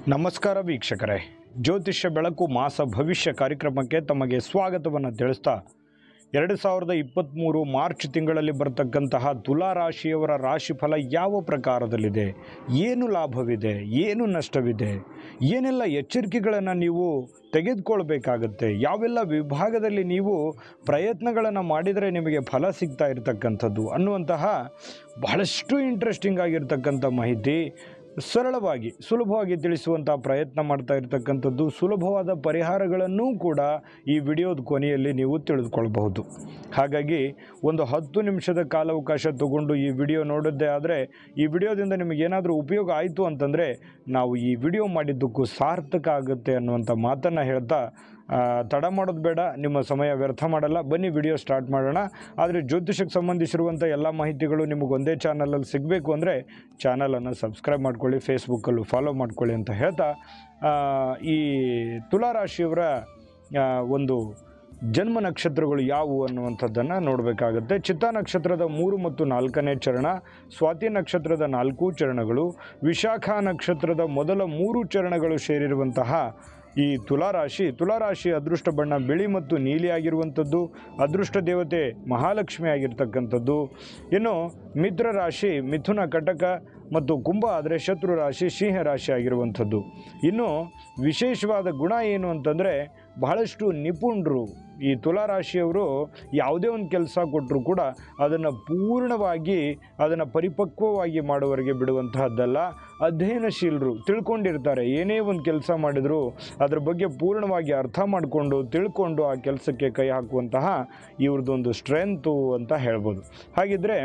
ನಮಸ್ಕಾರ ವೀಕ್ಷಕರೇ ಜ್ಯೋತಿಷ್ಯ ಬೆಳಕು ಮಾಸ ಭವಿಷ್ಯ ಕಾರ್ಯಕ್ರಮಕ್ಕೆ ತಮಗೆ ಸ್ವಾಗತವನ್ನು ತಿಳಿಸ್ತಾ ಎರಡು ಸಾವಿರದ ಇಪ್ಪತ್ತ್ಮೂರು ಮಾರ್ಚ್ ತಿಂಗಳಲ್ಲಿ ಬರ್ತಕ್ಕಂತಹ ತುಲಾ ರಾಶಿಯವರ ರಾಶಿಫಲ ಯಾವ ಪ್ರಕಾರದಲ್ಲಿದೆ ಏನು ಲಾಭವಿದೆ ಏನು ನಷ್ಟವಿದೆ ಏನೆಲ್ಲ ಎಚ್ಚರಿಕೆಗಳನ್ನು ನೀವು ತೆಗೆದುಕೊಳ್ಬೇಕಾಗತ್ತೆ ಯಾವೆಲ್ಲ ವಿಭಾಗದಲ್ಲಿ ನೀವು ಪ್ರಯತ್ನಗಳನ್ನು ಮಾಡಿದರೆ ನಿಮಗೆ ಫಲ ಸಿಗ್ತಾ ಇರತಕ್ಕಂಥದ್ದು ಅನ್ನುವಂತಹ ಬಹಳಷ್ಟು ಇಂಟ್ರೆಸ್ಟಿಂಗ್ ಆಗಿರ್ತಕ್ಕಂಥ ಮಾಹಿತಿ ಸರಳವಾಗಿ ಸುಲಭವಾಗಿ ತಿಳಿಸುವಂಥ ಪ್ರಯತ್ನ ಮಾಡ್ತಾ ಇರತಕ್ಕಂಥದ್ದು ಸುಲಭವಾದ ಪರಿಹಾರಗಳನ್ನೂ ಕೂಡ ಈ ವಿಡಿಯೋದ ಕೊನೆಯಲ್ಲಿ ನೀವು ತಿಳಿದುಕೊಳ್ಬಹುದು ಹಾಗಾಗಿ ಒಂದು ಹತ್ತು ನಿಮಿಷದ ಕಾಲಾವಕಾಶ ತಗೊಂಡು ಈ ವಿಡಿಯೋ ನೋಡಿದ್ದೇ ಆದರೆ ಈ ವಿಡಿಯೋದಿಂದ ನಿಮಗೇನಾದರೂ ಉಪಯೋಗ ಆಯಿತು ಅಂತಂದರೆ ನಾವು ಈ ವಿಡಿಯೋ ಮಾಡಿದ್ದಕ್ಕೂ ಸಾರ್ಥಕ ಆಗುತ್ತೆ ಅನ್ನುವಂಥ ಮಾತನ್ನು ಹೇಳ್ತಾ ಆ, ತಡ ಮಾಡೋದು ಬೇಡ ನಿಮ್ಮ ಸಮಯ ವ್ಯರ್ಥ ಮಾಡಲ್ಲ ಬನ್ನಿ ವಿಡಿಯೋ ಸ್ಟಾರ್ಟ್ ಮಾಡೋಣ ಆದರೆ ಜ್ಯೋತಿಷಕ್ಕೆ ಸಂಬಂಧಿಸಿರುವಂಥ ಎಲ್ಲ ಮಾಹಿತಿಗಳು ನಿಮಗೆ ಒಂದೇ ಚಾನಲಲ್ಲಿ ಸಿಗಬೇಕು ಅಂದರೆ ಚಾನಲನ್ನು ಸಬ್ಸ್ಕ್ರೈಬ್ ಮಾಡ್ಕೊಳ್ಳಿ ಫೇಸ್ಬುಕ್ಕಲ್ಲೂ ಫಾಲೋ ಮಾಡ್ಕೊಳ್ಳಿ ಅಂತ ಹೇಳ್ತಾ ಆ, ಈ ತುಲಾರಾಶಿಯವರ ಆ, ಒಂದು ಜನ್ಮ ನಕ್ಷತ್ರಗಳು ಯಾವುವು ಅನ್ನುವಂಥದ್ದನ್ನು ನೋಡಬೇಕಾಗುತ್ತೆ ಚಿತ್ತಾ ನಕ್ಷತ್ರದ ಮೂರು ಮತ್ತು ನಾಲ್ಕನೇ ಚರಣ ಸ್ವಾತಿ ನಕ್ಷತ್ರದ ನಾಲ್ಕು ಚರಣಗಳು ವಿಶಾಖ ನಕ್ಷತ್ರದ ಮೊದಲ ಮೂರು ಚರಣಗಳು ಸೇರಿರುವಂತಹ ಈ ತುಲಾರಾಶಿ ತುಲಾರಾಶಿ ಅದೃಷ್ಟ ಬಣ್ಣ ಬಿಳಿ ಮತ್ತು ನೀಲಿ ಆಗಿರುವಂಥದ್ದು ಅದೃಷ್ಟ ದೇವತೆ ಮಹಾಲಕ್ಷ್ಮಿ ಆಗಿರ್ತಕ್ಕಂಥದ್ದು ಇನ್ನು ಮಿತ್ರ ರಾಶಿ ಮಿಥುನ ಕಟಕ ಮತ್ತು ಕುಂಭ ಆದರೆ ಶತ್ರು ರಾಶಿ ಸಿಂಹ ರಾಶಿ ಆಗಿರುವಂಥದ್ದು ಇನ್ನು ವಿಶೇಷವಾದ ಗುಣ ಏನು ಅಂತಂದರೆ ಬಹಳಷ್ಟು ನಿಪುಣರು ಈ ತುಲಾರಾಶಿಯವರು ಯಾವುದೇ ಒಂದು ಕೆಲಸ ಕೊಟ್ಟರು ಕೂಡ ಅದನ್ನು ಪೂರ್ಣವಾಗಿ ಅದನ್ನು ಪರಿಪಕ್ವವಾಗಿ ಮಾಡುವವರೆಗೆ ಬಿಡುವಂತಹದ್ದಲ್ಲ ಅಧ್ಯಯನಶೀಲರು ತಿಳ್ಕೊಂಡಿರ್ತಾರೆ ಏನೇ ಒಂದು ಕೆಲಸ ಮಾಡಿದರೂ ಅದ್ರ ಬಗ್ಗೆ ಪೂರ್ಣವಾಗಿ ಅರ್ಥ ಮಾಡಿಕೊಂಡು ತಿಳ್ಕೊಂಡು ಆ ಕೆಲಸಕ್ಕೆ ಕೈ ಹಾಕುವಂತಹ ಇವ್ರದ್ದೊಂದು ಸ್ಟ್ರೆಂತು ಅಂತ ಹೇಳ್ಬೋದು ಹಾಗಿದ್ರೆ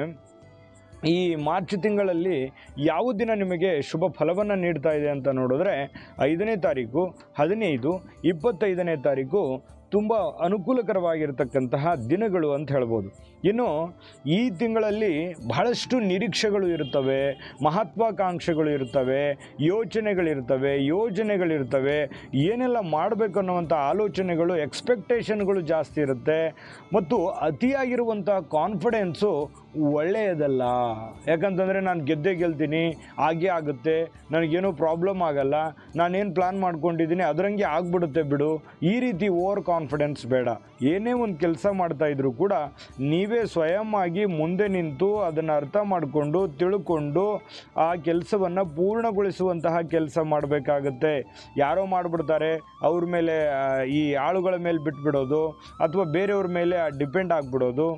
ಈ ಮಾರ್ಚ್ ತಿಂಗಳಲ್ಲಿ ಯಾವ ದಿನ ನಿಮಗೆ ಶುಭ ಫಲವನ್ನು ನೀಡ್ತಾ ಇದೆ ಅಂತ ನೋಡಿದ್ರೆ ಐದನೇ ತಾರೀಕು ಹದಿನೈದು ಇಪ್ಪತ್ತೈದನೇ ತಾರೀಕು ತುಂಬ ಅನುಕೂಲಕರವಾಗಿರ್ತಕ್ಕಂತಹ ದಿನಗಳು ಅಂತ ಹೇಳ್ಬೋದು ಇನ್ನು ಈ ತಿಂಗಳಲ್ಲಿ ಬಹಳಷ್ಟು ನಿರೀಕ್ಷೆಗಳು ಇರುತ್ತವೆ ಮಹತ್ವಾಕಾಂಕ್ಷೆಗಳು ಇರ್ತವೆ ಯೋಚನೆಗಳಿರ್ತವೆ ಯೋಜನೆಗಳಿರ್ತವೆ ಏನೆಲ್ಲ ಮಾಡಬೇಕು ಅನ್ನುವಂಥ ಆಲೋಚನೆಗಳು ಎಕ್ಸ್ಪೆಕ್ಟೇಷನ್ಗಳು ಜಾಸ್ತಿ ಇರುತ್ತೆ ಮತ್ತು ಅತಿಯಾಗಿರುವಂಥ ಕಾನ್ಫಿಡೆನ್ಸು ಒಳ್ಳೆಯದಲ್ಲ ಯಾಕಂತಂದರೆ ನಾನು ಗೆದ್ದೇ ಗೆಲ್ತೀನಿ ಹಾಗೆ ಆಗುತ್ತೆ ನನಗೇನೂ ಪ್ರಾಬ್ಲಮ್ ಆಗಲ್ಲ ನಾನೇನು ಪ್ಲ್ಯಾನ್ ಮಾಡ್ಕೊಂಡಿದ್ದೀನಿ ಅದರಂಗೆ ಆಗ್ಬಿಡುತ್ತೆ ಬಿಡು ಈ ರೀತಿ ಓವರ್ ಕಾನ್ಫಿಡೆನ್ಸ್ ಬೇಡ ಏನೇ ಒಂದು ಕೆಲಸ ಮಾಡ್ತಾ ಇದ್ರೂ ಕೂಡ ನೀವೇ ಸ್ವಯಂ ಆಗಿ ಮುಂದೆ ನಿಂತು ಅದನ್ನು ಅರ್ಥ ಮಾಡಿಕೊಂಡು ತಿಳ್ಕೊಂಡು ಆ ಕೆಲಸವನ್ನು ಪೂರ್ಣಗೊಳಿಸುವಂತಹ ಕೆಲಸ ಮಾಡಬೇಕಾಗತ್ತೆ ಯಾರೋ ಮಾಡಿಬಿಡ್ತಾರೆ ಅವ್ರ ಮೇಲೆ ಆ, ಈ ಆಳುಗಳ ಮೇಲೆ ಬಿಟ್ಬಿಡೋದು ಅಥವಾ ಬೇರೆಯವ್ರ ಮೇಲೆ ಡಿಪೆಂಡ್ ಆಗಿಬಿಡೋದು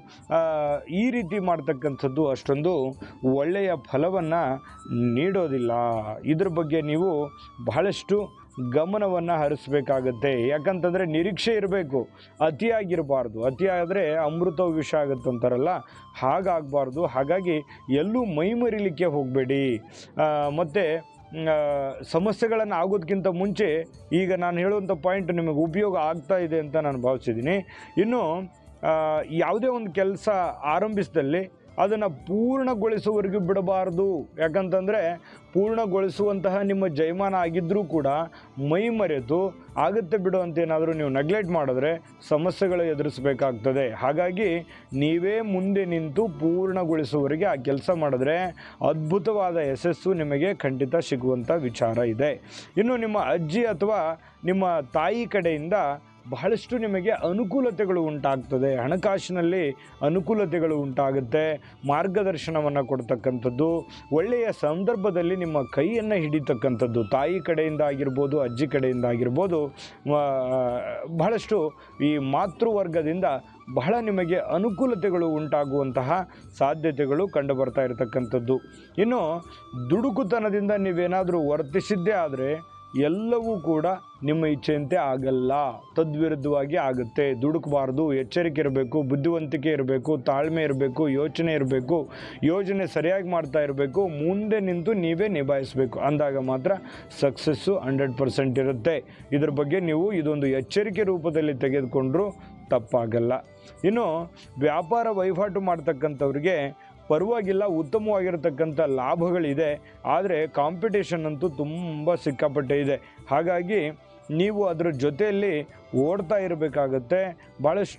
ಈ ರೀತಿ ಮಾಡ್ತಕ್ಕಂಥದ್ದು ಅಷ್ಟೊಂದು ಒಳ್ಳೆಯ ಫಲವನ್ನು ನೀಡೋದಿಲ್ಲ ಇದ್ರ ಬಗ್ಗೆ ನೀವು ಬಹಳಷ್ಟು ಗಮನವನ್ನು ಹರಿಸ್ಬೇಕಾಗತ್ತೆ ಯಾಕಂತಂದರೆ ನಿರೀಕ್ಷೆ ಇರಬೇಕು ಅತಿಯಾಗಿರಬಾರ್ದು ಅತಿಯಾದರೆ ಅಮೃತ ವಿಷ ಆಗುತ್ತಂತಾರಲ್ಲ ಹಾಗಾಗಬಾರ್ದು ಹಾಗಾಗಿ ಎಲ್ಲೂ ಮೈಮರಿಲಿಕ್ಕೆ ಹೋಗಬೇಡಿ ಮತ್ತು ಸಮಸ್ಯೆಗಳನ್ನು ಆಗೋದಕ್ಕಿಂತ ಮುಂಚೆ ಈಗ ನಾನು ಹೇಳುವಂಥ ಪಾಯಿಂಟ್ ನಿಮಗೆ ಉಪಯೋಗ ಆಗ್ತಾ ಇದೆ ಅಂತ ನಾನು ಭಾವಿಸಿದ್ದೀನಿ ಇನ್ನು ಆ, ಯಾವುದೇ ಒಂದು ಕೆಲಸ ಆರಂಭಿಸಿದಲ್ಲಿ ಅದನ್ನು ಪೂರ್ಣಗೊಳಿಸುವವರೆಗೂ ಬಿಡಬಾರ್ದು ಯಾಕಂತಂದರೆ ಪೂರ್ಣಗೊಳಿಸುವಂತಹ ನಿಮ್ಮ ಜಯಮಾನ ಆಗಿದ್ದರೂ ಕೂಡ ಮೈ ಮರೆತು ಆಗುತ್ತೆ ಬಿಡು ಅಂತ ಏನಾದರೂ ನೀವು ನೆಗ್ಲೆಕ್ಟ್ ಮಾಡಿದ್ರೆ ಸಮಸ್ಯೆಗಳು ಎದುರಿಸಬೇಕಾಗ್ತದೆ ಹಾಗಾಗಿ ನೀವೇ ಮುಂದೆ ನಿಂತು ಪೂರ್ಣಗೊಳಿಸುವವರೆಗೆ ಆ ಕೆಲಸ ಮಾಡಿದ್ರೆ ಅದ್ಭುತವಾದ ಯಶಸ್ಸು ನಿಮಗೆ ಖಂಡಿತ ಸಿಗುವಂಥ ವಿಚಾರ ಇದೆ ಇನ್ನು ನಿಮ್ಮ ಅಜ್ಜಿ ಅಥವಾ ನಿಮ್ಮ ತಾಯಿ ಕಡೆಯಿಂದ ಬಹಳಷ್ಟು ನಿಮಗೆ ಅನುಕೂಲತೆಗಳು ಉಂಟಾಗ್ತದೆ ಹಣಕಾಸಿನಲ್ಲಿ ಅನುಕೂಲತೆಗಳು ಉಂಟಾಗುತ್ತೆ ಮಾರ್ಗದರ್ಶನವನ್ನು ಕೊಡ್ತಕ್ಕಂಥದ್ದು ಒಳ್ಳೆಯ ಸಂದರ್ಭದಲ್ಲಿ ನಿಮ್ಮ ಕೈಯನ್ನು ಹಿಡಿತಕ್ಕಂಥದ್ದು ತಾಯಿ ಕಡೆಯಿಂದ ಆಗಿರ್ಬೋದು ಅಜ್ಜಿ ಕಡೆಯಿಂದ ಆಗಿರ್ಬೋದು ಆ, ಬಹಳಷ್ಟು ಈ ಮಾತೃವರ್ಗದಿಂದ ಬಹಳ ನಿಮಗೆ ಅನುಕೂಲತೆಗಳು ಉಂಟಾಗುವಂತಹ ಸಾಧ್ಯತೆಗಳು ಕಂಡು ಬರ್ತಾ ಇರತಕ್ಕಂಥದ್ದು ಇನ್ನು ದುಡುಕುತನದಿಂದ ನೀವೇನಾದರೂ ವರ್ತಿಸಿದ್ದೇ ಆದರೆ ಎಲ್ಲವೂ ಕೂಡ ನಿಮ್ಮ ಇಚ್ಛೆಯಂತೆ ಆಗಲ್ಲ ತದ್ವಿರುದ್ಧವಾಗಿ ಆಗುತ್ತೆ ದುಡುಕಬಾರ್ದು ಎಚ್ಚರಿಕೆ ಇರಬೇಕು ಬುದ್ಧಿವಂತಿಕೆ ಇರಬೇಕು ತಾಳ್ಮೆ ಇರಬೇಕು ಯೋಚನೆ ಇರಬೇಕು ಯೋಜನೆ ಸರಿಯಾಗಿ ಮಾಡ್ತಾ ಇರಬೇಕು ಮುಂದೆ ನಿಂತು ನೀವೇ ನಿಭಾಯಿಸಬೇಕು ಅಂದಾಗ ಮಾತ್ರ ಸಕ್ಸಸ್ಸು ಹಂಡ್ರೆಡ್ ಪರ್ಸೆಂಟ್ ಇರುತ್ತೆ ಇದ್ರ ಬಗ್ಗೆ ನೀವು ಇದೊಂದು ಎಚ್ಚರಿಕೆ ರೂಪದಲ್ಲಿ ತೆಗೆದುಕೊಂಡ್ರೂ ತಪ್ಪಾಗಲ್ಲ ಇನ್ನು ವ್ಯಾಪಾರ ವಹಿವಾಟು ಮಾಡ್ತಕ್ಕಂಥವ್ರಿಗೆ ಪರವಾಗಿಲ್ಲ ಉತ್ತಮವಾಗಿರತಕ್ಕಂಥ ಲಾಭಗಳಿದೆ ಆದರೆ ಕಾಂಪಿಟೇಷನ್ ಅಂತೂ ತುಂಬ ಸಿಕ್ಕಾಪಟ್ಟೆ ಇದೆ ಹಾಗಾಗಿ ನೀವು ಅದರ ಜೊತೆಯಲ್ಲಿ ಓಡ್ತಾ ಇರಬೇಕಾಗತ್ತೆ ಭಾಳಷ್ಟು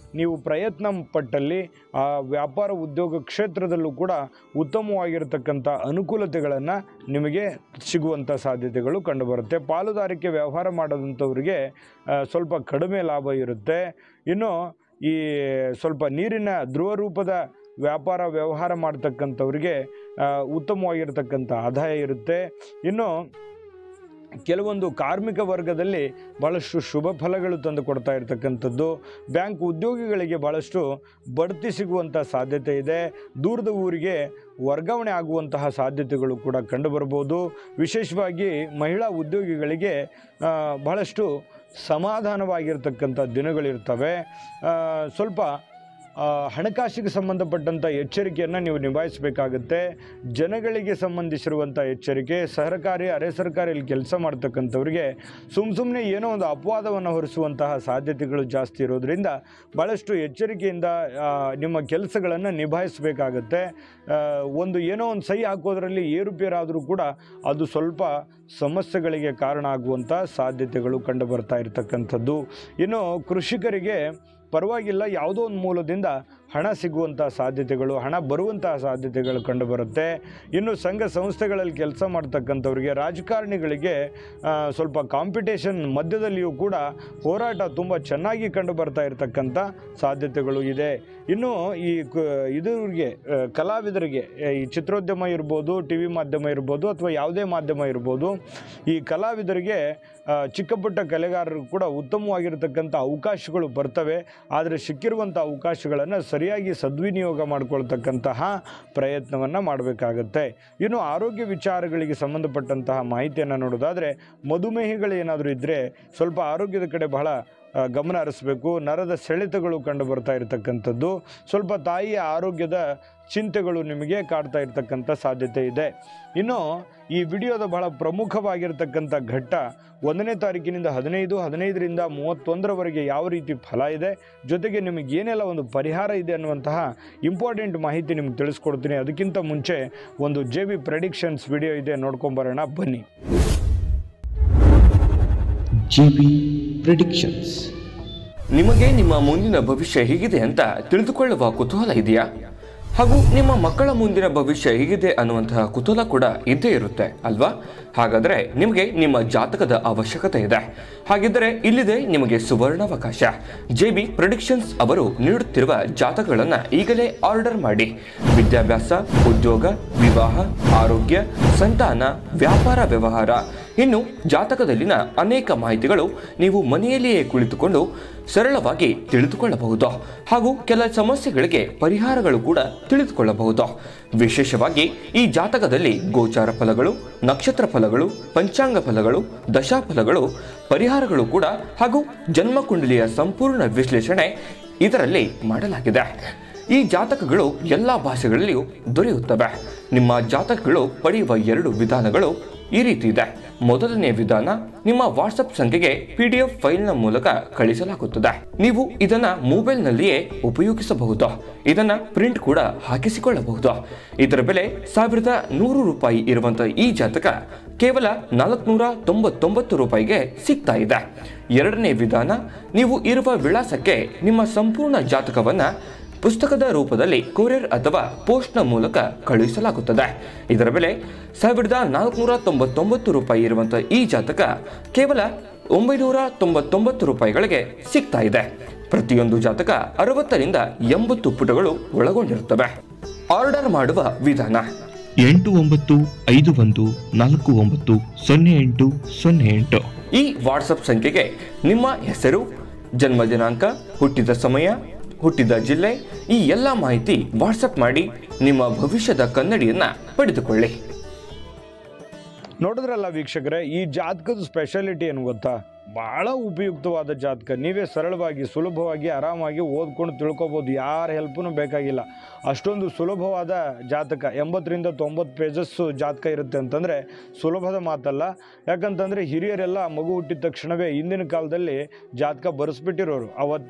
ನೀವು ಪ್ರಯತ್ನ ಪಟ್ಟಲ್ಲಿ ಆ ವ್ಯಾಪಾರ ಉದ್ಯೋಗ ಕ್ಷೇತ್ರದಲ್ಲೂ ಕೂಡ ಉತ್ತಮವಾಗಿರತಕ್ಕಂಥ ಅನುಕೂಲತೆಗಳನ್ನು ನಿಮಗೆ ಸಿಗುವಂಥ ಸಾಧ್ಯತೆಗಳು ಕಂಡುಬರುತ್ತೆ ಪಾಲುದಾರಿಕೆ ವ್ಯವಹಾರ ಮಾಡೋದಂಥವ್ರಿಗೆ ಆ, ಸ್ವಲ್ಪ ಕಡಿಮೆ ಲಾಭ ಇರುತ್ತೆ ಇನ್ನು ಈ ಸ್ವಲ್ಪ ನೀರಿನ ಧ್ರುವ ರೂಪದ ವ್ಯಾಪಾರ ವ್ಯವಹಾರ ಮಾಡ್ತಕ್ಕಂಥವ್ರಿಗೆ ಆ, ಉತ್ತಮವಾಗಿರ್ತಕ್ಕಂಥ ಆದಾಯ ಇರುತ್ತೆ ಇನ್ನು ಕೆಲವೊಂದು ಕಾರ್ಮಿಕ ವರ್ಗದಲ್ಲಿ ಭಾಳಷ್ಟು ಶುಭ ಫಲಗಳು ತಂದು ಕೊಡ್ತಾ ಇರತಕ್ಕಂಥದ್ದು ಬ್ಯಾಂಕ್ ಉದ್ಯೋಗಿಗಳಿಗೆ ಭಾಳಷ್ಟು ಬಡ್ತಿ ಸಿಗುವಂಥ ಸಾಧ್ಯತೆ ಇದೆ ದೂರದ ಊರಿಗೆ ವರ್ಗಾವಣೆ ಆಗುವಂತಹ ಸಾಧ್ಯತೆಗಳು ಕೂಡ ಕಂಡುಬರ್ಬೋದು ವಿಶೇಷವಾಗಿ ಮಹಿಳಾ ಉದ್ಯೋಗಿಗಳಿಗೆ ಆ, ಬಹಳಷ್ಟು ಸಮಾಧಾನವಾಗಿರ್ತಕ್ಕಂಥ ದಿನಗಳಿರ್ತವೆ ಆ, ಸ್ವಲ್ಪ ಆ, ಹಣಕಾಸಿಗೆ ಸಂಬಂಧಪಟ್ಟಂಥ ಎಚ್ಚರಿಕೆಯನ್ನು ನೀವು ನಿಭಾಯಿಸಬೇಕಾಗುತ್ತೆ ಜನಗಳಿಗೆ ಸಂಬಂಧಿಸಿರುವಂಥ ಎಚ್ಚರಿಕೆ ಸರ್ಕಾರಿ ಅರೆ ಸರ್ಕಾರಿಯಲ್ಲಿ ಕೆಲಸ ಮಾಡ್ತಕ್ಕಂಥವ್ರಿಗೆ ಸುಮ್ಮ ಸುಮ್ಮನೆ ಏನೋ ಒಂದು ಅಪವಾದವನ್ನು ಹೊರಿಸುವಂತಹ ಸಾಧ್ಯತೆಗಳು ಜಾಸ್ತಿ ಇರೋದ್ರಿಂದ ಭಾಳಷ್ಟು ಎಚ್ಚರಿಕೆಯಿಂದ ಆ, ನಿಮ್ಮ ಕೆಲಸಗಳನ್ನು ನಿಭಾಯಿಸಬೇಕಾಗತ್ತೆ ಆ, ಒಂದು ಏನೋ ಒಂದು ಸಹಿ ಹಾಕೋದ್ರಲ್ಲಿ ಏರುಪೇರಾದರೂ ಕೂಡ ಅದು ಸ್ವಲ್ಪ ಸಮಸ್ಯೆಗಳಿಗೆ ಕಾರಣ ಆಗುವಂಥ ಸಾಧ್ಯತೆಗಳು ಕಂಡು ಬರ್ತಾ ಇರತಕ್ಕಂಥದ್ದು ಇನ್ನು ಕೃಷಿಕರಿಗೆ ಪರವಾಗಿಲ್ಲ ಯಾವುದೋ ಒಂದು ಮೂಲದಿಂದ ಹಣ ಸಿಗುವಂಥ ಸಾಧ್ಯತೆಗಳು ಹಣ ಬರುವಂತಹ ಸಾಧ್ಯತೆಗಳು ಕಂಡುಬರುತ್ತೆ ಇನ್ನು ಸಂಘ ಸಂಸ್ಥೆಗಳಲ್ಲಿ ಕೆಲಸ ಮಾಡ್ತಕ್ಕಂಥವ್ರಿಗೆ ರಾಜಕಾರಣಿಗಳಿಗೆ ಆ, ಸ್ವಲ್ಪ ಕಾಂಪಿಟೇಷನ್ ಮಧ್ಯದಲ್ಲಿಯೂ ಕೂಡ ಹೋರಾಟ ತುಂಬ ಚೆನ್ನಾಗಿ ಕಂಡು ಬರ್ತಾ ಇರತಕ್ಕಂಥ ಸಾಧ್ಯತೆಗಳು ಇದೆ ಇನ್ನು ಈ ಕ ಇದ್ರಿಗೆ ಆ, ಕಲಾವಿದರಿಗೆ ಆ, ಈ ಚಿತ್ರೋದ್ಯಮ ಇರ್ಬೋದು ಟಿ ವಿ ಮಾಧ್ಯಮ ಇರ್ಬೋದು ಅಥವಾ ಯಾವುದೇ ಮಾಧ್ಯಮ ಇರ್ಬೋದು ಈ ಕಲಾವಿದರಿಗೆ ಆ, ಚಿಕ್ಕ ಪುಟ್ಟ ಕಲೆಗಾರರು ಕೂಡ ಉತ್ತಮವಾಗಿರ್ತಕ್ಕಂಥ ಅವಕಾಶಗಳು ಬರ್ತವೆ ಆದರೆ ಸಿಕ್ಕಿರುವಂಥ ಅವಕಾಶಗಳನ್ನು ಸರಿಯಾಗಿ ಸದ್ವಿನಿಯೋಗ ಮಾಡಿಕೊಳ್ತಕ್ಕಂತಹ ಪ್ರಯತ್ನವನ್ನು ಮಾಡಬೇಕಾಗತ್ತೆ ಇನ್ನು ಆರೋಗ್ಯ ವಿಚಾರಗಳಿಗೆ ಸಂಬಂಧಪಟ್ಟಂತಹ ಮಾಹಿತಿಯನ್ನು ನೋಡೋದಾದರೆ ಮಧುಮೇಹಿಗಳು ಏನಾದರೂ ಇದ್ದರೆ ಸ್ವಲ್ಪ ಆರೋಗ್ಯದ ಕಡೆ ಬಹಳ ಆ, ಗಮನ ಹರಿಸಬೇಕು ನರದ ಸೆಳೆತಗಳು ಕಂಡು ಬರ್ತಾ ಇರತಕ್ಕಂಥದ್ದು ಸ್ವಲ್ಪ ತಾಯಿಯ ಆರೋಗ್ಯದ ಚಿಂತೆಗಳು ನಿಮಗೆ ಕಾಡ್ತಾ ಇರತಕ್ಕಂಥ ಸಾಧ್ಯತೆ ಇದೆ ಇನ್ನು ಈ ವಿಡಿಯೋದ ಬಹಳ ಪ್ರಮುಖವಾಗಿರ್ತಕ್ಕಂಥ ಘಟ್ಟ ಒಂದನೇ ತಾರೀಕಿನಿಂದ ಹದಿನೈದು ಹದಿನೈದರಿಂದ ಮೂವತ್ತೊಂದರವರೆಗೆ ಯಾವ ರೀತಿ ಫಲ ಇದೆ ಜೊತೆಗೆ ನಿಮಗೆ ಏನೆಲ್ಲ ಒಂದು ಪರಿಹಾರ ಇದೆ ಅನ್ನುವಂತಹ ಇಂಪಾರ್ಟೆಂಟ್ ಮಾಹಿತಿ ನಿಮ್ಗೆ ತಿಳಿಸ್ಕೊಡ್ತೀನಿ ಅದಕ್ಕಿಂತ ಮುಂಚೆ ಒಂದು ಜೆ ಬಿ ಪ್ರೆಡಿಕ್ಷನ್ಸ್ ವಿಡಿಯೋ ಇದೆ ನೋಡ್ಕೊಂಬರೋಣ ಬನ್ನಿ ಜಿವಿ ಪ್ರಿಡಿಕ್ಷನ್ಸ್ ನಿಮಗೆ ನಿಮ್ಮ ಮುಂದಿನ ಭವಿಷ್ಯ ಹೇಗಿದೆ ಅಂತ ತಿಳಿದುಕೊಳ್ಳುವ ಕುತೂಹಲ ಇದೆಯಾ ಹಾಗೂ ನಿಮ್ಮ ಮಕ್ಕಳ ಮುಂದಿನ ಭವಿಷ್ಯ ಹೇಗಿದೆ ಅನ್ನುವಂತಹ ಕುತೂಹಲ ಕೂಡ ಇದ್ದೇ ಇರುತ್ತೆ ಅಲ್ವಾ ಹಾಗಾದ್ರೆ ನಿಮಗೆ ನಿಮ್ಮ ಜಾತಕದ ಅವಶ್ಯಕತೆ ಇದೆ ಹಾಗಿದ್ದರೆ ಇಲ್ಲಿದೆ ನಿಮಗೆ ಸುವರ್ಣಾವಕಾಶ ಜೆ ಬಿ ಪ್ರೊಡಿಕ್ಷನ್ಸ್ ಅವರು ನೀಡುತ್ತಿರುವ ಜಾತಕಗಳನ್ನು ಈಗಲೇ ಆರ್ಡರ್ ಮಾಡಿ ವಿದ್ಯಾಭ್ಯಾಸ ಉದ್ಯೋಗ ವಿವಾಹ ಆರೋಗ್ಯ ಸಂತಾನ ವ್ಯಾಪಾರ ವ್ಯವಹಾರ ಇನ್ನು ಜಾತಕದಲ್ಲಿನ ಅನೇಕ ಮಾಹಿತಿಗಳು ನೀವು ಮನೆಯಲ್ಲಿಯೇ ಕುಳಿತುಕೊಂಡು ಸರಳವಾಗಿ ತಿಳಿದುಕೊಳ್ಳಬಹುದು ಹಾಗೂ ಕೆಲ ಸಮಸ್ಯೆಗಳಿಗೆ ಪರಿಹಾರಗಳು ಕೂಡ ತಿಳಿದುಕೊಳ್ಳಬಹುದು ವಿಶೇಷವಾಗಿ ಈ ಜಾತಕದಲ್ಲಿ ಗೋಚಾರ ಫಲಗಳು ನಕ್ಷತ್ರ ಫಲಗಳು ಪಂಚಾಂಗ ಫಲಗಳು ದಶಾಫಲಗಳು ಪರಿಹಾರಗಳು ಕೂಡ ಹಾಗೂ ಜನ್ಮಕುಂಡಲಿಯ ಸಂಪೂರ್ಣ ವಿಶ್ಲೇಷಣೆ ಇದರಲ್ಲಿ ಮಾಡಲಾಗಿದೆ ಈ ಜಾತಕಗಳು ಎಲ್ಲ ಭಾಷೆಗಳಲ್ಲಿಯೂ ದೊರೆಯುತ್ತವೆ ನಿಮ್ಮ ಜಾತಕಗಳು ಪಡೆಯುವ ಎರಡು ವಿಧಾನಗಳು ಈ ರೀತಿ ಇದೆ ಮೊದಲನೇ ವಿಧಾನ ನಿಮ್ಮ ವಾಟ್ಸಪ್ ಸಂಖ್ಯೆಗೆ ಪಿ ಡಿ ಎಫ್ ಫೈಲ್ನ ಮೂಲಕ ಕಳಿಸಲಾಗುತ್ತದೆ ನೀವು ಇದನ್ನ ಮೊಬೈಲ್ನಲ್ಲಿಯೇ ಉಪಯೋಗಿಸಬಹುದು ಇದನ್ನ ಪ್ರಿಂಟ್ ಕೂಡ ಹಾಕಿಸಿಕೊಳ್ಳಬಹುದು ಇದರ ಬೆಲೆ ಸಾವಿರದ ನೂರು ರೂಪಾಯಿ ಇರುವಂತಹ ಈ ಜಾತಕ ಕೇವಲ ನಾಲ್ಕುನೂರ ತೊಂಬತ್ತೊಂಬತ್ತು ರೂಪಾಯಿಗೆ ಸಿಗ್ತಾ ಇದೆ ಎರಡನೇ ವಿಧಾನ ನೀವು ಇರುವ ವಿಳಾಸಕ್ಕೆ ನಿಮ್ಮ ಸಂಪೂರ್ಣ ಜಾತಕವನ್ನ ಪುಸ್ತಕದ ರೂಪದಲ್ಲಿ ಕೊರಿಯರ್ ಅಥವಾ ಪೋಸ್ಟ್ನ ಮೂಲಕ ಕಳುಹಿಸಲಾಗುತ್ತದೆ ಇದರ ಬೆಲೆ ಸಾವಿರದ ನಾಲ್ಕುನೂರ ತೊಂಬತ್ತೊಂಬತ್ತು ರೂಪಾಯಿ ಇರುವಂತಹ ಈ ಜಾತಕ ಕೇವಲ ಒಂಬೈನೂರ ತೊಂಬತ್ತೊಂಬತ್ತು ರೂಪಾಯಿಗಳಿಗೆ ಸಿಗ್ತಾ ಇದೆ ಪ್ರತಿಯೊಂದು ಜಾತಕ ಅರವತ್ತರಿಂದ ಎಂಬತ್ತು ಪುಟಗಳು ಒಳಗೊಂಡಿರುತ್ತವೆ ಆರ್ಡರ್ ಮಾಡುವ ವಿಧಾನ ಎಂಟು ಒಂಬತ್ತು ಐದು ಒಂದು ನಾಲ್ಕು ಒಂಬತ್ತು ಸೊನ್ನೆ ಎಂಟು ಸೊನ್ನೆ ಎಂಟು ಈ ವಾಟ್ಸಪ್ ಸಂಖ್ಯೆಗೆ ನಿಮ್ಮ ಹೆಸರು ಜನ್ಮ ದಿನಾಂಕ ಹುಟ್ಟಿದ ಸಮಯ ಹುಟ್ಟಿದ ಜಿಲ್ಲೆ ಈ ಎಲ್ಲ ಮಾಹಿತಿ ವಾಟ್ಸಪ್ ಮಾಡಿ ನಿಮ್ಮ ಭವಿಷ್ಯದ ಕನ್ನಡಿಯನ್ನ ಪಡೆದುಕೊಳ್ಳಿ ನೋಡಿದ್ರಲ್ಲ ವೀಕ್ಷಕರೇ ಈ ಜಾತಕದ ಸ್ಪೆಷಾಲಿಟಿ ಏನು ಗೊತ್ತಾ ಭಾಳ ಉಪಯುಕ್ತವಾದ ಜಾತಕ ನೀವೇ ಸರಳವಾಗಿ ಸುಲಭವಾಗಿ ಆರಾಮಾಗಿ ಓದ್ಕೊಂಡು ತಿಳ್ಕೊಬೋದು ಯಾರ ಹೆಲ್ಪೂ ಬೇಕಾಗಿಲ್ಲ ಅಷ್ಟೊಂದು ಸುಲಭವಾದ ಜಾತಕ ಎಂಬತ್ತರಿಂದ ತೊಂಬತ್ತು ಪೇಜಸ್ಸು ಜಾತಕ ಇರುತ್ತೆ ಅಂತಂದರೆ ಸುಲಭದ ಮಾತಲ್ಲ ಯಾಕಂತಂದರೆ ಹಿರಿಯರೆಲ್ಲ ಮಗು ಹುಟ್ಟಿದ ತಕ್ಷಣವೇ ಹಿಂದಿನ ಕಾಲದಲ್ಲಿ ಜಾತಕ ಬರೆಸ್ಬಿಟ್ಟಿರೋರು ಅವತ್ತೇ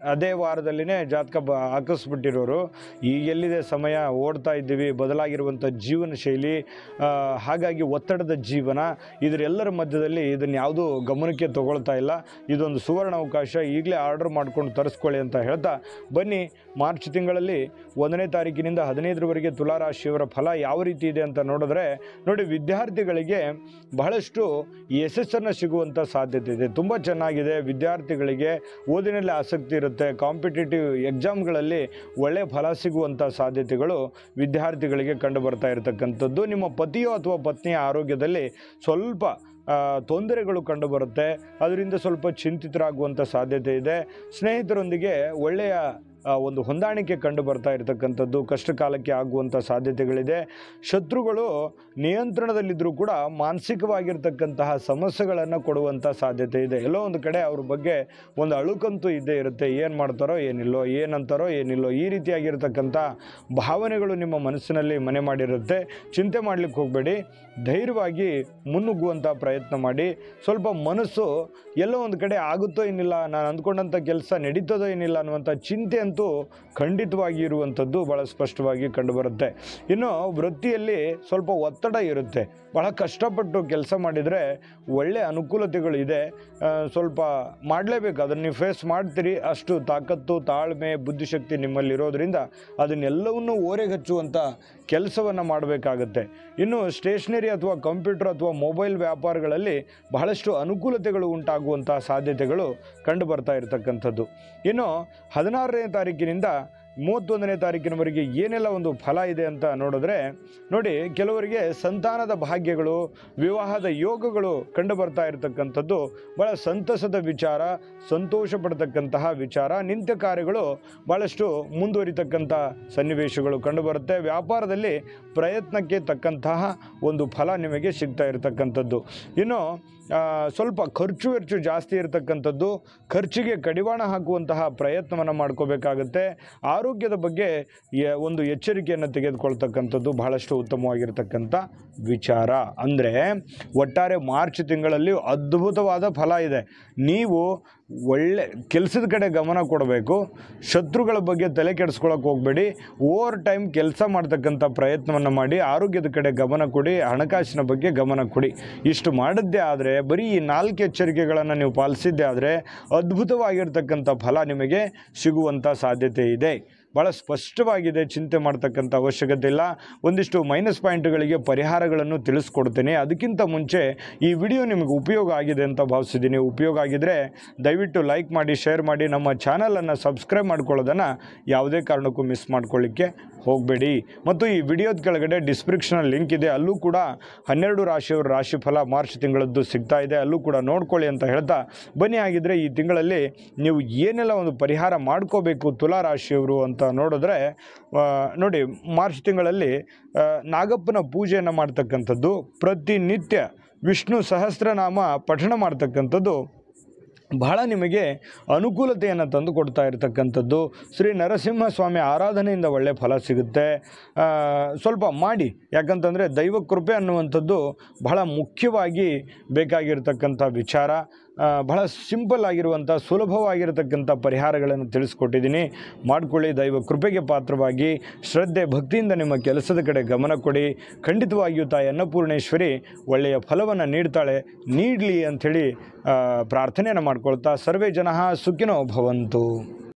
ಅದೇ ವಾರದಲ್ಲಿನೇ ಜಾತಕ ಬ ಹಾಕಿಸ್ಬಿಟ್ಟಿರೋರು ಈಗ ಎಲ್ಲಿದೆ ಸಮಯ ಓಡ್ತಾ ಇದ್ದೀವಿ ಬದಲಾಗಿರುವಂಥ ಜೀವನ ಶೈಲಿ ಆ, ಹಾಗಾಗಿ ಒತ್ತಡದ ಜೀವನ ಇದರೆಲ್ಲರ ಮಧ್ಯದಲ್ಲಿ ಇದನ್ನು ಯಾವುದೂ ಗಮನಕ್ಕೆ ತಗೊಳ್ತಾ ಇಲ್ಲ ಇದೊಂದು ಸುವರ್ಣ ಅವಕಾಶ ಈಗಲೇ ಆರ್ಡರ್ ಮಾಡ್ಕೊಂಡು ತರಿಸ್ಕೊಳ್ಳಿ ಅಂತ ಹೇಳ್ತಾ ಬನ್ನಿ ಮಾರ್ಚ್ ತಿಂಗಳಲ್ಲಿ ಒಂದನೇ ತಾರೀಕಿನಿಂದ ಹದಿನೈದರವರೆಗೆ ತುಲಾರಾಶಿಯವರ ಫಲ ಯಾವ ರೀತಿ ಇದೆ ಅಂತ ನೋಡಿದ್ರೆ ನೋಡಿ ವಿದ್ಯಾರ್ಥಿಗಳಿಗೆ ಬಹಳಷ್ಟು ಯಶಸ್ಸನ್ನು ಸಿಗುವಂಥ ಸಾಧ್ಯತೆ ಇದೆ ತುಂಬ ಚೆನ್ನಾಗಿದೆ ವಿದ್ಯಾರ್ಥಿಗಳಿಗೆ ಓದಿನಲ್ಲಿ ಆಸಕ್ತಿ ಇರುತ್ತೆ ಕಾಂಪಿಟೇಟಿವ್ ಎಕ್ಸಾಮ್ಗಳಲ್ಲಿ ಒಳ್ಳೆಯ ಫಲ ಸಿಗುವಂಥ ಸಾಧ್ಯತೆಗಳು ವಿದ್ಯಾರ್ಥಿಗಳಿಗೆ ಕಂಡು ಬರ್ತಾ ಇರತಕ್ಕಂಥದ್ದು ನಿಮ್ಮ ಪತಿಯೋ ಅಥವಾ ಪತ್ನಿಯ ಆರೋಗ್ಯದಲ್ಲಿ ಸ್ವಲ್ಪ ಆ, ತೊಂದರೆಗಳು ಕಂಡುಬರುತ್ತೆ ಅದರಿಂದ ಸ್ವಲ್ಪ ಚಿಂತಿತರಾಗುವಂಥ ಸಾಧ್ಯತೆ ಇದೆ ಸ್ನೇಹಿತರೊಂದಿಗೆ ಒಳ್ಳೆಯ ಆ, ಒಂದು ಹೊಂದಾಣಿಕೆ ಕಂಡು ಬರ್ತಾ ಇರತಕ್ಕಂಥದ್ದು ಕಷ್ಟ ಕಾಲಕ್ಕೆ ಆಗುವಂಥ ಸಾಧ್ಯತೆಗಳಿದೆ ಶತ್ರುಗಳು ನಿಯಂತ್ರಣದಲ್ಲಿದ್ದರೂ ಕೂಡ ಮಾನಸಿಕವಾಗಿರ್ತಕ್ಕಂತಹ ಸಮಸ್ಯೆಗಳನ್ನು ಕೊಡುವಂಥ ಸಾಧ್ಯತೆ ಇದೆ ಎಲ್ಲೋ ಒಂದು ಕಡೆ ಅವ್ರ ಬಗ್ಗೆ ಒಂದು ಅಳುಕಂತೂ ಇದ್ದೇ ಇರುತ್ತೆ ಏನು ಮಾಡ್ತಾರೋ ಏನಿಲ್ಲೋ ಏನಂತಾರೋ ಏನಿಲ್ಲೋ ಈ ರೀತಿಯಾಗಿರ್ತಕ್ಕಂಥ ಭಾವನೆಗಳು ನಿಮ್ಮ ಮನಸ್ಸಿನಲ್ಲಿ ಮನೆ ಮಾಡಿರುತ್ತೆ ಚಿಂತೆ ಮಾಡಲಿಕ್ಕೆ ಹೋಗಬೇಡಿ ಧೈರ್ಯವಾಗಿ ಮುನ್ನುಗ್ಗುವಂಥ ಪ್ರಯತ್ನ ಮಾಡಿ ಸ್ವಲ್ಪ ಮನಸ್ಸು ಎಲ್ಲೋ ಒಂದು ಕಡೆ ಆಗುತ್ತೋ ಏನಿಲ್ಲ ನಾನು ಅಂದ್ಕೊಂಡಂಥ ಕೆಲಸ ನಡೀತದೋ ಏನಿಲ್ಲ ಅನ್ನುವಂಥ ಚಿಂತೆ ಅಂತೂ ಖಂಡಿತವಾಗಿ ಇರುವಂಥದ್ದು ಭಾಳ ಸ್ಪಷ್ಟವಾಗಿ ಕಂಡುಬರುತ್ತೆ ಇನ್ನು ವೃತ್ತಿಯಲ್ಲಿ ಸ್ವಲ್ಪ ಒತ್ತಡ ಇರುತ್ತೆ ಭಾಳ ಕಷ್ಟಪಟ್ಟು ಕೆಲಸ ಮಾಡಿದರೆ ಒಳ್ಳೆ ಅನುಕೂಲತೆಗಳು ಇದೆ ಆ, ಸ್ವಲ್ಪ ಮಾಡಲೇಬೇಕು ಅದನ್ನು ನೀವು ಫೇಸ್ ಮಾಡ್ತೀರಿ ಅಷ್ಟು ತಾಕತ್ತು ತಾಳ್ಮೆ ಬುದ್ಧಿಶಕ್ತಿ ನಿಮ್ಮಲ್ಲಿ ಇರೋದ್ರಿಂದ ಅದನ್ನೆಲ್ಲವನ್ನೂ ಓರೆಗೆ ಹಚ್ಚುವಂಥ ಕೆಲಸವನ್ನು ಮಾಡಬೇಕಾಗತ್ತೆ ಇನ್ನು ಸ್ಟೇಷನರಿ ಅಥವಾ ಕಂಪ್ಯೂಟರ್ ಅಥವಾ ಮೊಬೈಲ್ ವ್ಯಾಪಾರಗಳಲ್ಲಿ ಬಹಳಷ್ಟು ಅನುಕೂಲತೆಗಳು ಉಂಟಾಗುವಂಥ ಸಾಧ್ಯತೆಗಳು ಕಂಡು ಬರ್ತಾ ಇರತಕ್ಕಂಥದ್ದು ಇನ್ನು ಹದಿನಾರನೇ ತಾರೀಕಿನಿಂದ ಮೂವತ್ತೊಂದನೇ ತಾರೀಕಿನವರೆಗೆ ಏನೆಲ್ಲ ಒಂದು ಫಲ ಇದೆ ಅಂತ ನೋಡಿದ್ರೆ ನೋಡಿ ಕೆಲವರಿಗೆ ಸಂತಾನದ ಭಾಗ್ಯಗಳು ವಿವಾಹದ ಯೋಗಗಳು ಕಂಡು ಬರ್ತಾ ಇರತಕ್ಕಂಥದ್ದು ಭಾಳ ಸಂತಸದ ವಿಚಾರ ಸಂತೋಷ ಪಡ್ತಕ್ಕಂತಹ ವಿಚಾರ ನಿಂತ ಕಾರ್ಯಗಳು ಭಾಳಷ್ಟು ಮುಂದುವರಿತಕ್ಕಂಥ ಸನ್ನಿವೇಶಗಳು ಕಂಡುಬರುತ್ತೆ ವ್ಯಾಪಾರದಲ್ಲಿ ಪ್ರಯತ್ನಕ್ಕೆ ತಕ್ಕಂತಹ ಒಂದು ಫಲ ನಿಮಗೆ ಸಿಗ್ತಾ ಇರತಕ್ಕಂಥದ್ದು ಇನ್ನು ಆ, ಸ್ವಲ್ಪ ಖರ್ಚು ವೆಚ್ಚು ಜಾಸ್ತಿ ಇರತಕ್ಕಂಥದ್ದು ಖರ್ಚಿಗೆ ಕಡಿವಾಣ ಹಾಕುವಂತಹ ಪ್ರಯತ್ನವನ್ನು ಮಾಡ್ಕೋಬೇಕಾಗುತ್ತೆ ಆರೋಗ್ಯದ ಬಗ್ಗೆ ಯ- ಒಂದು ಎಚ್ಚರಿಕೆಯನ್ನು ತೆಗೆದುಕೊಳ್ತಕ್ಕಂಥದ್ದು ಬಹಳಷ್ಟು ಉತ್ತಮವಾಗಿರ್ತಕ್ಕಂಥ ವಿಚಾರ ಅಂದರೆ ಒಟ್ಟಾರೆ ಮಾರ್ಚ್ ತಿಂಗಳಲ್ಲಿ ಅದ್ಭುತವಾದ ಫಲ ಇದೆ ನೀವು ಒಳ್ಳೆ ಕೆಲಸದ ಕಡೆ ಗಮನ ಕೊಡಬೇಕು ಶತ್ರುಗಳ ಬಗ್ಗೆ ತಲೆ ಕೆಡಿಸ್ಕೊಳಕ್ಕೆ ಹೋಗಬೇಡಿ ಓವರ್ ಟೈಮ್ ಕೆಲಸ ಮಾಡ್ತಕ್ಕಂಥ ಪ್ರಯತ್ನವನ್ನು ಮಾಡಿ ಆರೋಗ್ಯದ ಕಡೆ ಗಮನ ಕೊಡಿ ಹಣಕಾಸಿನ ಬಗ್ಗೆ ಗಮನ ಕೊಡಿ ಇಷ್ಟು ಮಾಡಿದ್ದೇ ಆದರೆ ಬರೀ ಈ ನಾಲ್ಕು ಎಚ್ಚರಿಕೆಗಳನ್ನು ನೀವು ಪಾಲಿಸಿದ್ದೇ ಆದರೆ ಅದ್ಭುತವಾಗಿರ್ತಕ್ಕಂಥ ಫಲ ನಿಮಗೆ ಸಿಗುವಂಥ ಸಾಧ್ಯತೆ ಇದೆ ಭಾಳ ಸ್ಪಷ್ಟವಾಗಿದೆ ಚಿಂತೆ ಮಾಡ್ತಕ್ಕಂಥ ಅವಶ್ಯಕತೆ ಇಲ್ಲ ಒಂದಿಷ್ಟು ಮೈನಸ್ ಪಾಯಿಂಟ್ಗಳಿಗೆ ಪರಿಹಾರಗಳನ್ನು ತಿಳಿಸ್ಕೊಡ್ತೇನೆ ಅದಕ್ಕಿಂತ ಮುಂಚೆ ಈ ವಿಡಿಯೋ ನಿಮಗೆ ಉಪಯೋಗ ಆಗಿದೆ ಅಂತ ಭಾವಿಸಿದ್ದೀನಿ ಉಪಯೋಗ ಆಗಿದ್ದರೆ ದಯವಿಟ್ಟು ಲೈಕ್ ಮಾಡಿ ಶೇರ್ ಮಾಡಿ ನಮ್ಮ ಚಾನಲನ್ನು ಸಬ್ಸ್ಕ್ರೈಬ್ ಮಾಡ್ಕೊಳ್ಳೋದನ್ನು ಯಾವುದೇ ಕಾರಣಕ್ಕೂ ಮಿಸ್ ಮಾಡ್ಕೊಳ್ಳಿಕ್ಕೆ ಹೋಗಬೇಡಿ ಮತ್ತು ಈ ವಿಡಿಯೋದ ಕೆಳಗಡೆ ಡಿಸ್ಕ್ರಿಪ್ಷನಲ್ಲಿ ಲಿಂಕ್ ಇದೆ ಅಲ್ಲೂ ಕೂಡ ಹನ್ನೆರಡು ರಾಶಿಯವರ ರಾಶಿಫಲ ಮಾರ್ಚ್ ತಿಂಗಳದ್ದು ಸಿಗ್ತಾ ಇದೆ ಅಲ್ಲೂ ಕೂಡ ನೋಡ್ಕೊಳ್ಳಿ ಅಂತ ಹೇಳ್ತಾ ಬನ್ನಿ ಆಗಿದ್ದರೆ ಈ ತಿಂಗಳಲ್ಲಿ ನೀವು ಏನೆಲ್ಲ ಒಂದು ಪರಿಹಾರ ಮಾಡ್ಕೋಬೇಕು ತುಲಾ ರಾಶಿಯವರು ಅಂತ ನೋಡಿದ್ರೆ ಆ, ನೋಡಿ ಮಾರ್ಚ್ ತಿಂಗಳಲ್ಲಿ ಆ, ನಾಗಪ್ಪನ ಪೂಜೆಯನ್ನು ಮಾಡ್ತಕ್ಕಂಥದ್ದು ಪ್ರತಿನಿತ್ಯ ವಿಷ್ಣು ಸಹಸ್ರನಾಮ ಪಠಣ ಮಾಡ್ತಕ್ಕಂಥದ್ದು ಬಹಳ ನಿಮಗೆ ಅನುಕೂಲತೆಯನ್ನು ತಂದು ಕೊಡ್ತಾ ಇರತಕ್ಕಂಥದ್ದು ಶ್ರೀ ನರಸಿಂಹ ಸ್ವಾಮಿ ಆರಾಧನೆಯಿಂದ ಒಳ್ಳೆಯ ಫಲ ಸಿಗುತ್ತೆ ಆ, ಸ್ವಲ್ಪ ಮಾಡಿ ಯಾಕಂತಂದರೆ ದೈವ ಕೃಪೆ ಅನ್ನುವಂಥದ್ದು ಬಹಳ ಮುಖ್ಯವಾಗಿ ಬೇಕಾಗಿರ್ತಕ್ಕಂಥ ವಿಚಾರ ಆ, ಬಹಳ ಸಿಂಪಲ್ ಆಗಿರುವಂಥ ಸುಲಭವಾಗಿರತಕ್ಕಂಥ ಪರಿಹಾರಗಳನ್ನು ತಿಳಿಸ್ಕೊಟ್ಟಿದ್ದೀನಿ ಮಾಡ್ಕೊಳ್ಳಿ ದೈವ ಕೃಪೆಗೆ ಪಾತ್ರವಾಗಿ ಶ್ರದ್ಧೆ ಭಕ್ತಿಯಿಂದ ನಿಮ್ಮ ಕೆಲಸದ ಕಡೆ ಗಮನ ಕೊಡಿ ಖಂಡಿತವಾಗಿಯೂ ತಾಯಿ ಅನ್ನಪೂರ್ಣೇಶ್ವರಿ ಒಳ್ಳೆಯ ಫಲವನ್ನು ನೀಡ್ತಾಳೆ ನೀಡಲಿ ಅಂಥೇಳಿ ಪ್ರಾರ್ಥನೆಯನ್ನು ಮಾಡ್ಕೊಳ್ತಾ ಸರ್ವೇ ಜನ ಸುಖಿನೋ ಭವಂತು